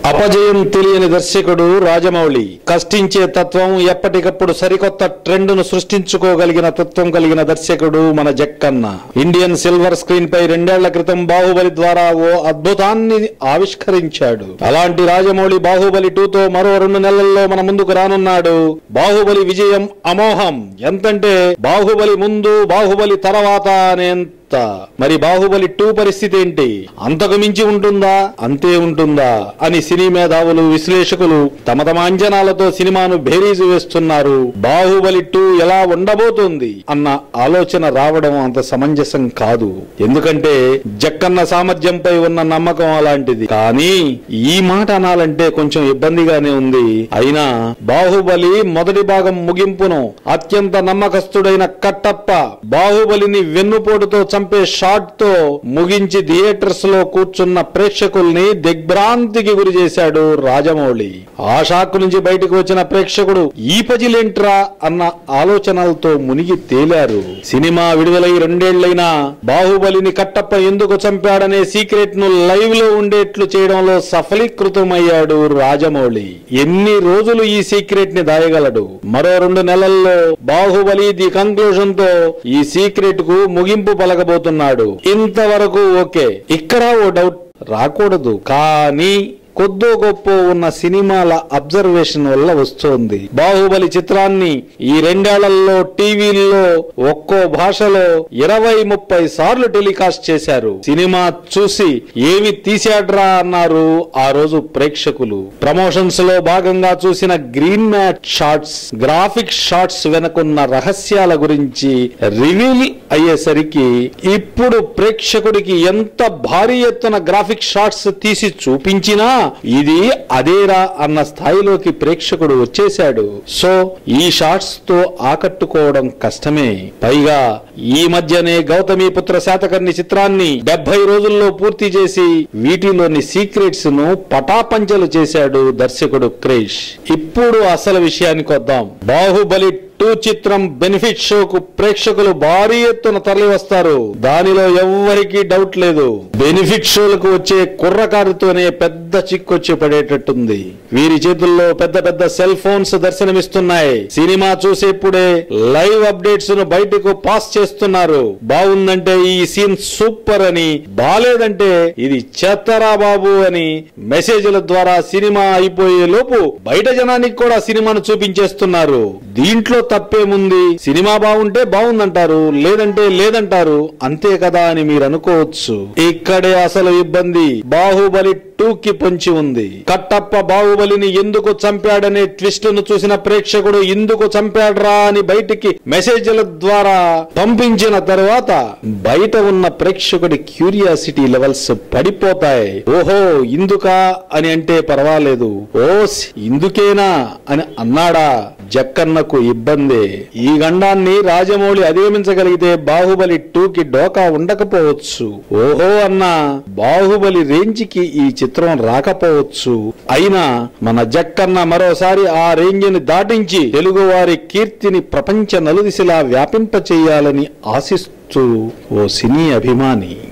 అపజయం తెలియని దర్శకుడు రాజమౌళి కష్టించే తత్వం ఎప్పటికప్పుడు సరికొత్త ట్రెండ్ ను సృష్టించుకోగలిగిన తత్వం కలిగిన దర్శకుడు మన జక్కన్న ఇండియన్ సిల్వర్ స్క్రీన్ పై రెండేళ్ల క్రితం బాహుబలి ద్వారా ఓ అద్భుతాన్ని ఆవిష్కరించాడు అలాంటి రాజమౌళి బాహుబలి టూతో మరో రెండు నెలల్లో మన ముందుకు రానున్నాడు బాహుబలి విజయం అమోహం ఎంతంటే బాహుబలి ముందు బాహుబలి తర్వాత అనేంత మరి బాహుబలి టూ పరిస్థితి ఏంటి అంతకు మించి ఉంటుందా అంతే ఉంటుందా అని సినీ మేధావులు విశ్లేషకులు తమ తమ అంచనాలతో సినిమాను భేరీజు వేస్తున్నారు బాహుబలి టూ ఎలా ఉండబోతోంది అన్న ఆలోచన రావడం అంత సమంజసం కాదు ఎందుకంటే జక్కన్న సామర్థ్యంపై ఉన్న నమ్మకం అలాంటిది కానీ ఈ మాట అనాలంటే కొంచెం ఇబ్బందిగానే ఉంది అయినా బాహుబలి మొదటి భాగం ముగింపును అత్యంత నమ్మకస్తుడైన కట్టప్ప బాహుబలిని వెన్నుపోటుతో చంపే షాట్ తో ముగించి థియేటర్స్ లో కూర్చున్న ప్రేక్షకుల్ని దిగ్భ్రాంతికి గురి చేశాడు రాజమౌళి ఆ షాక్ నుంచి బయటకు వచ్చిన ప్రేక్షకుడు ఈ పజిలేంట్రా అన్న ఆలోచనలతో మునిగి తేలారు సినిమా విడుదలై రెండేళ్లైనా బాహుబలిని కట్టప్ప ఎందుకు చంపాడనే సీక్రెట్ ను లైవ్ లో ఉండేట్లు చేయడంలో సఫలీకృతమయ్యాడు రాజమౌళి ఎన్ని రోజులు ఈ సీక్రెట్ ని దాయగలడు మరో రెండు నెలల్లో బాహుబలి ది కంక్లూజన్ తో ఈ సీక్రెట్ కు ముగింపు పలకబోతున్నాడు ఇంతవరకు ఓకే ఇక్కడ ఓ డౌట్ రాకూడదు కానీ కొద్దో గొప్ప ఉన్న సినిమాల అబ్జర్వేషన్ వల్ల వస్తోంది బాహుబలి చిత్రాన్ని ఈ రెండేళ్లలో టీవీల్లో ఒక్కో భాషలో ఇరవై ముప్పై సార్లు టెలికాస్ట్ చేశారు సినిమా చూసి ఏమి తీసాడ్రా అన్నారు ఆ రోజు ప్రేక్షకులు ప్రమోషన్స్ లో భాగంగా చూసిన green mat shots graphic shots వెనుకున్న రహస్యాల గురించి రివీల్ అయ్యేసరికి ఇప్పుడు ప్రేక్షకుడికి ఎంత భారీ ఎత్తున గ్రాఫిక్ షాట్స్ తీసి చూపించినా ఇది అదేరా అన్న స్థాయిలోకి ప్రేక్షకుడు వచ్చేశాడు సో ఈ షాట్స్ తో ఆకట్టుకోవడం కష్టమే పైగా ఈ మధ్యనే గౌతమిపుత్ర శాతకర్ణి చిత్రాన్ని డెబ్బై రోజుల్లో పూర్తి చేసి వీటిలోని సీక్రెట్స్ ను పటాపంచలు చేశాడు దర్శకుడు క్రేష్ ఇప్పుడు అసలు విషయానికి వద్దాం బాహుబలి టూ చిత్రం బెనిఫిట్ షోకు ప్రేక్షకులు భారీ ఎత్తున తరలి వస్తారు దానిలో ఎవ్వరికీ డౌట్ లేదు బెనిఫిట్ షోలకు వచ్చే కుర్రకారుతోనే పెద్ద చిక్కొచ్చి పడేటట్టుంది వీరి చేతుల్లో పెద్ద పెద్ద సెల్ ఫోన్స్ దర్శనమిస్తున్నాయి సినిమా చూసేప్పుడే లైవ్ అప్డేట్స్ ను బయటకు పాస్ చేస్తున్నారు బాగుందంటే ఈ సీన్ సూపర్ అని బాలేదంటే ఇది చెత్తరా బాబు అని మెసేజ్ల ద్వారా సినిమా అయిపోయే లోపు బయట జనానికి కూడా సినిమాను చూపించేస్తున్నారు దీంట్లో తప్పేముంది సినిమా బాగుంటే బాగుందంటారు లేదంటే లేదంటారు అంతే కదా అని మీరు అనుకోవచ్చు ఇక్కడే అసలు ఇబ్బంది బాహుబలి టూ కి పొంచి ఉంది కట్టప్ప బాహుబలిని ఎందుకు చంపాడనే ట్విస్ట్ ను చూసిన ప్రేక్షకుడు ఎందుకు చంపాడ్రా అని బయటికి మెసేజ్ల ద్వారా పంపించిన తర్వాత బయట ఉన్న ప్రేక్షకుడి క్యూరియాసిటీ లెవెల్స్ పడిపోతాయి ఓహో ఇందుకా అని అంటే పర్వాలేదు ఓస్ ఇందుకేనా అని అన్నాడా జక్కన్నకు ఇబ్బందే ఈ గండాన్ని రాజమౌళి అధిగమించగలిగితే బాహుబలి టూ కి డోకా ఉండకపోవచ్చు ఓహో అన్న బాహుబలి రేంజ్ కి ఈ చిత్రం రాకపోవచ్చు అయినా మన జక్కన్న మరోసారి ఆ రేంజ్ ని దాటించి తెలుగు వారి కీర్తిని ప్రపంచ నలుదిశలా వ్యాపింప చేయాలని ఆశిస్తూ ఓ సినీ అభిమాని